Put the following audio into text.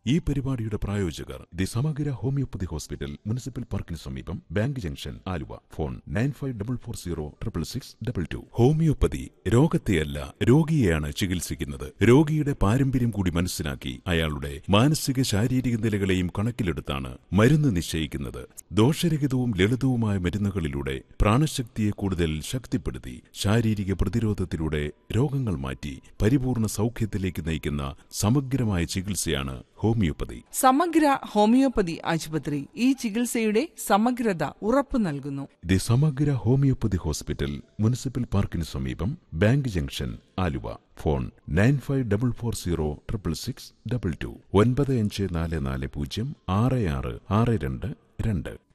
ഈ പരിപാടിയുടെ പ്രായോജകർ ദി സമഗ്ര ഹോമിയോപ്പതി ഹോസ്പിറ്റൽ മുനിസിപ്പൽ പാർക്കിന് സമീപം bank junction Aluva phone nine five double four zero triple six double two homeopathy രോഗത്തെയല്ല രോഗിയെയാണ് ചികിത്സിക്കുന്നത് രോഗിയുടെ പാരമ്പര്യം കൂടി മനസ്സിലാക്കി അയാളുടെ മാനസിക ശാരീരിക നിലകളെയും കണക്കിലെടുത്താണ് മരുന്ന് നിശ്ചയിക്കുന്നത് ദോഷരഹിതവും ലളിതവുമായ മരുന്നുകളിലൂടെ പ്രാണശക്തിയെ കൂടുതൽ ശക്തിപ്പെടുത്തി ശാരീരിക പ്രതിരോധത്തിലൂടെ രോഗങ്ങൾ മാറ്റി പരിപൂർണ സൗഖ്യത്തിലേക്ക് നയിക്കുന്ന സമഗ്രമായ ചികിത്സയാണ് ഹോമിയോപ്പതി സമഗ്ര ഹോമിയോപ്പതി ആശുപത്രി ഈ ചികിത്സയുടെ സമഗ്രത ഉറപ്പു നൽകുന്നു ദി സമഗ്ര ഹോമിയോപ്പതി ഹോസ്പിറ്റൽ മുനിസിപ്പൽ പാർക്കിന് സമീപം bank junction Aluva phone nine five double four zero triple six double two ഒൻപത് അഞ്ച് നാല് നാല് പൂജ്യം ആറ് ആറ് ആറ് രണ്ട് രണ്ട്